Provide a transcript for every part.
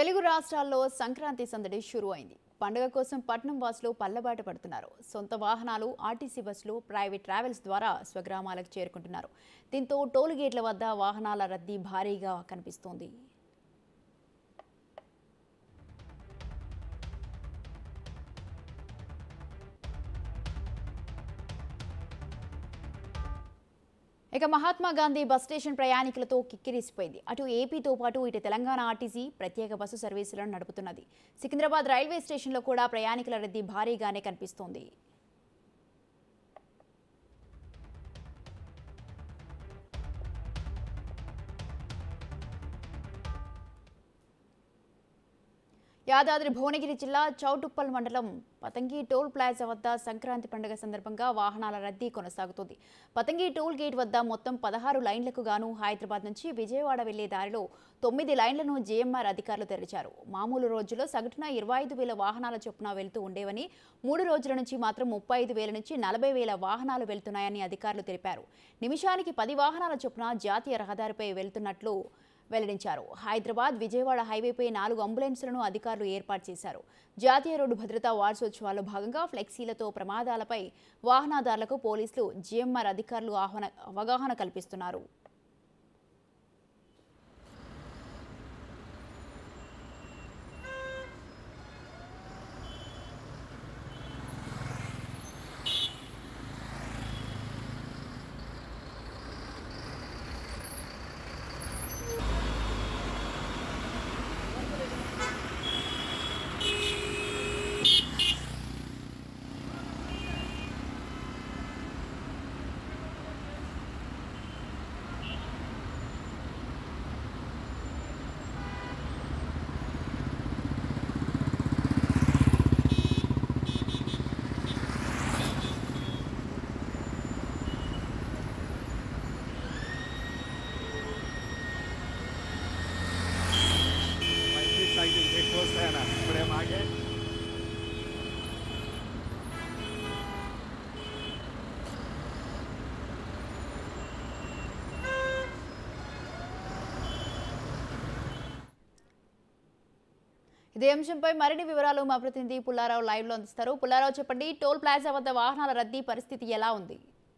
తెలుగు రాష్ట్రాల్లో సంక్రాంతి సందడి షురు అయింది పండుగ కోసం పట్నం వాసులు పల్లబాట పడుతున్నారు సొంత వాహనాలు ఆర్టీసీ బస్సులు ప్రైవేట్ ట్రావెల్స్ ద్వారా స్వగ్రామాలకు చేరుకుంటున్నారు దీంతో టోల్ గేట్ల వద్ద వాహనాల రద్దీ భారీగా కనిపిస్తోంది ఇక మహాత్మా గాంధీ బస్ స్టేషన్ ప్రయాణికులతో కిక్కిరిసిపోయింది అటు ఏపీతో పాటు ఇటు తెలంగాణ ఆర్టీసీ ప్రత్యేక బస్సు సర్వీసులను నడుపుతున్నది సికింద్రాబాద్ రైల్వే స్టేషన్లో కూడా ప్రయాణికుల రద్దీ భారీగానే కనిపిస్తోంది యాదాద్రి భువనగిరి జిల్లా చౌటుప్పల్ మండలం పతంగి టోల్ ప్లాజా వద్ద సంక్రాంతి పండుగ సందర్భంగా వాహనాల రద్దీ కొనసాగుతుంది పతంగి టోల్ గేట్ వద్ద మొత్తం పదహారు లైన్లకు గాను హైదరాబాద్ నుంచి విజయవాడ వెళ్లే దారిలో తొమ్మిది లైన్లను జేఎంఆర్ అధికారులు తెరిచారు మామూలు రోజుల్లో సగటున ఇరవై ఐదు వేల వాహనాల చొప్పున వెళ్తూ ఉండేవని మూడు రోజుల నుంచి మాత్రం ముప్పై ఐదు వేల నుంచి నలభై వేల వాహనాలు వెళ్తున్నాయని అధికారులు తెలిపారు నిమిషానికి పది వాహనాల చొప్పున జాతీయ రహదారిపై వెళ్తున్నట్లు వెల్లడించారు హైదరాబాద్ విజయవాడ హైవేపై నాలుగు అంబులెన్సులను అధికారులు ఏర్పాటు చేశారు జాతీయ రోడ్డు భద్రతా వార్షోత్సవాల్లో భాగంగా ఫ్లెక్సీలతో ప్రమాదాలపై వాహనదారులకు పోలీసులు జీఎంఆర్ అధికారులు ఆహ్వాన అవగాహన కల్పిస్తున్నారు पैंतीस साइकिल एक दोस्त है ना बड़े हम आगे ఇదే అంశంపై మరిన్ని వివరాలు మా ప్రతినిధి పుల్లారావు లైవ్ లో అందిస్తారు పుల్లారావు చెప్పండి టోల్ ప్లాజా వద్ద వాహనాల రద్దీ పరిస్థితి ఎలా ఉంది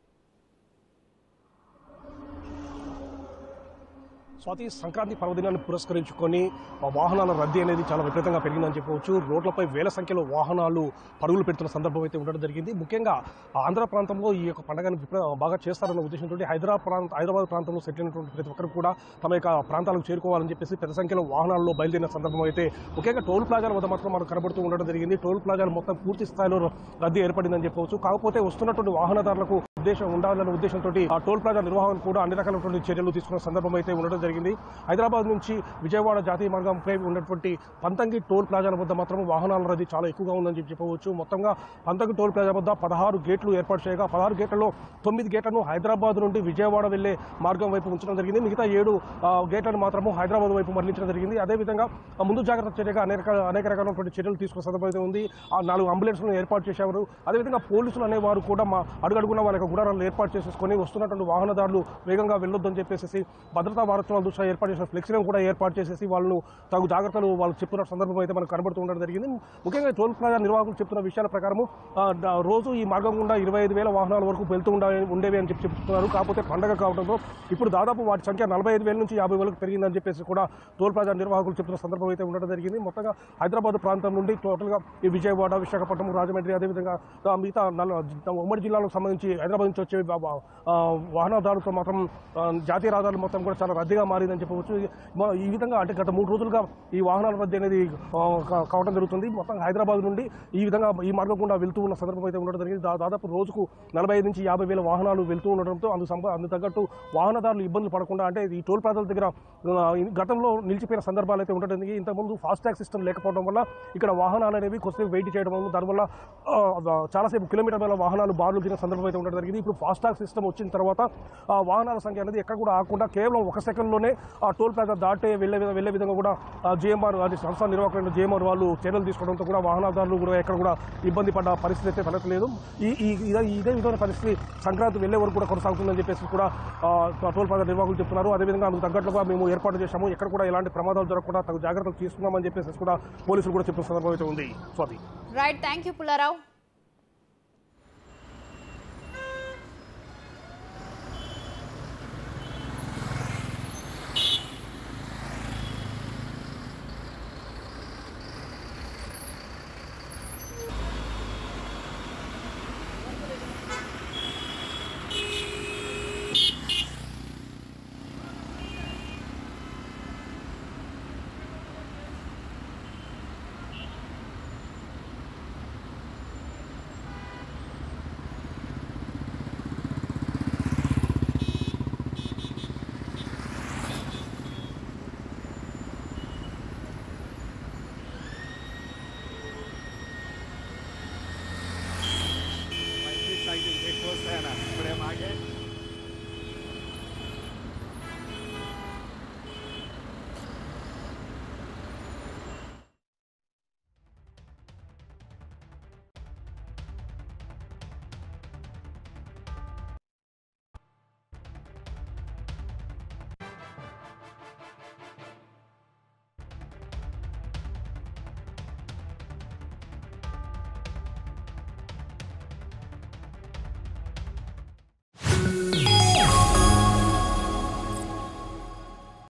స్వాతి సంక్రాంతి పర్వదినాన్ని పురస్కరించుకొని ఆ వాహనాల రద్దీ అనేది చాలా విపరీతంగా పెరిగిందని చెప్పవచ్చు రోడ్లపై వేల సంఖ్యలో వాహనాలు పరుగులు పెడుతున్న సందర్భం అయితే ఉండడం జరిగింది ముఖ్యంగా ఆంధ్ర ప్రాంతంలో ఈ యొక్క పండుగను విప్ర- బాగా చేస్తారన్న ఉద్దేశంతో హైదరాబాద్ ప్రాంత హైదరాబాద్ ప్రాంతంలో సెటిల్ అయినటువంటి ప్రతి ఒక్కరు కూడా తమ యొక్క ప్రాంతాలకు చేరుకోవాలని చెప్పేసి పెద్ద సంఖ్యలో వాహనాల్లో బయలుదేరిన సందర్భం అయితే ముఖ్యంగా టోల్ ప్లాజాల వద్ద మాత్రం మనకు కనబడుతూ ఉండడం జరిగింది టోల్ ప్లాజాలు మొత్తం పూర్తి స్థాయిలో రద్దీ ఏర్పడిందని చెప్పవచ్చు కాకపోతే వస్తున్నటువంటి వాహనదారులకు ఉద్దేశం ఉండాలన్న ఉద్దేశంతో ఆ టోల్ ప్లాజా నిర్వహణ కూడా అన్ని రకాలైనటువంటి చర్యలు తీసుకున్న సందర్భం అయితే ఉండడం జరిగింది హైదరాబాద్ నుంచి విజయవాడ జాతీయ మార్గంపై ఉన్నటువంటి పంతంగి టోల్ ప్లాజాల వద్ద మాత్రం వాహనాల రద్దీ చాలా ఎక్కువగా ఉందని చెప్పి చెప్పవచ్చు మొత్తంగా పంతంగి టోల్ ప్లాజా వద్ద పదహారు గేట్లు ఏర్పాటు చేయగా పదహారు గేట్లలో తొమ్మిది గేట్లను హైదరాబాద్ నుండి విజయవాడ వెళ్లే మార్గం వైపు ఉంచడం జరిగింది మిగతా ఏడు ఆ, గేట్లను మాత్రము హైదరాబాద్ వైపు మరలించడం జరిగింది అదేవిధంగా ఆ, ముందు జాగ్రత్త చర్యగా అనేక రకాల- అనేక రకాలైనటువంటి చర్యలు తీసుకున్న సందర్భం అయితే ఉంది ఆ నాలుగు అంబులెన్స్లను ఏర్పాటు చేశారు అదేవిధంగా పోలీసులు అనేవారు కూడా మా అడుగడుగున వాళ్ళ యొక్క గుడారాలను ఏర్పాటు చేసేసుకొని వస్తున్నటువంటి వాహనదారులు వేగంగా వెళ్ళొద్దని చెప్పేసి భద్రతా వారోత్సవాల దృష్ట్యా ఏర్పాటు చేసిన ఫ్లెక్సీలను కూడా ఏర్పాటు చేసేసి వాళ్ళను తగు జాగ్రత్తలు వాళ్ళు చెప్తున్న సందర్భం అయితే మనకు కనబడుతూ ఉండడం జరిగింది ముఖ్యంగా టోల్ ప్లాజా నిర్వాహకులు చెప్తున్న విషయాల ప్రకారము ఆ, ద- రోజు ఈ మార్గం గుండా ఇరవై ఐదు వేల వాహనాల వరకు వెళ్తూ ఉండే ఉండేవి అని చెప్పి చెప్తున్నారు కాకపోతే పండగ కావడంతో ఇప్పుడు దాదాపు వాటి సంఖ్య నలభై ఐదు వేల నుంచి యాభై వేలకు పెరిగిందని చెప్పేసి కూడా టోల్ ప్లాజా నిర్వాహకులు చెప్తున్న సందర్భం అయితే ఉండడం జరిగింది మొత్తంగా హైదరాబాద్ ప్రాంతం నుండి టోటల్గా ఈ విజయవాడ విశాఖపట్నం రాజమండ్రి అదేవిధంగా ఆ, మిగతా నల్ల- ఉమ్మడి జిల్లాలకు సంబంధించి హైదరాబాద్ నుంచి వచ్చే వా- వా- ఆ, వాహనదారులతో మాత్రం ఆ, జాతీయ రహదారులు మొత్తం కూడా చాలా రద్దీగా మారిందని చెప్పవచ్చు ఈ- మ- ఈ విధంగా అంటే గత మూడు రోజులుగా ఈ వాహనాల రద్దీ అనేది ఆ, కా- కావడం జరుగుతుంది మొత్తం హైదరాబాద్ నుండి ఈ విధంగా ఈ మార్గం గుండా వెళ్తూ ఉన్న సందర్భం అయితే ఉండడం జరిగింది దా- దాదాపు రోజుకు నలభై ఐదు నుంచి యాభై వేల వాహనాలు వెళ్తూ ఉండడంతో అందుకు సంబ అందుకు తగ్గట్టు వాహనదారులు ఇబ్బందులు పడకుండా అంటే ఈ టోల్ ప్లాజాల దగ్గర ఆ, ఈ గతంలో నిలిచిపోయిన సందర్భాలు అయితే ఉండడం జరిగింది. ఇంతకుముందు ఫాస్ట్ ట్యాగ్ సిస్టమ్ లేకపోవడం వల్ల ఇక్కడ వాహనాలు అనేవి కొద్దిసేపు వెయిట్ చేయడం వల్ల దానివల్ల ఆ, చాలాసేపు కిలోమీటర్ వేల వాహనాలు బారులు తిన సందర్భం అయితే ఉండడం జరిగింది జరిగింది ఇప్పుడు ఫాస్టాగ్ సిస్టమ్ వచ్చిన తర్వాత ఆ వాహనాల సంఖ్య అనేది ఎక్కడ కూడా ఆగకుండా కేవలం ఒక సెకండ్లోనే ఆ టోల్ ప్లాజా దాటే వెళ్ళే విధ- వెళ్ళే విధంగా కూడా జేఎంఆర్ అది సంస్థ నిర్వాహకులైన జేఎంఆర్ వాళ్ళు చర్యలు తీసుకోవడంతో కూడా వాహనదారులు కూడా ఎక్కడ కూడా ఇబ్బంది పడ్డ పరిస్థితి అయితే తలెత్తలేదు ఈ ఈ ఇదే ఇదే విధమైన పరిస్థితి సంక్రాంతి వెళ్లే వరకు కూడా కొనసాగుతుందని చెప్పేసి కూడా ఆ, టోల్ ప్లాజా నిర్వాహకులు చెప్తున్నారు అదేవిధంగా అందుకు తగ్గట్లుగా మేము ఏర్పాటు చేశాము ఎక్కడ కూడా ఎలాంటి ప్రమాదాలు జరగకుండా తగు జాగ్రత్తలు తీసుకున్నామని చెప్పేసి కూడా పోలీసులు కూడా చెప్తున్న సందర్భం అయితే ఉంది Swathi right thank you Pullarao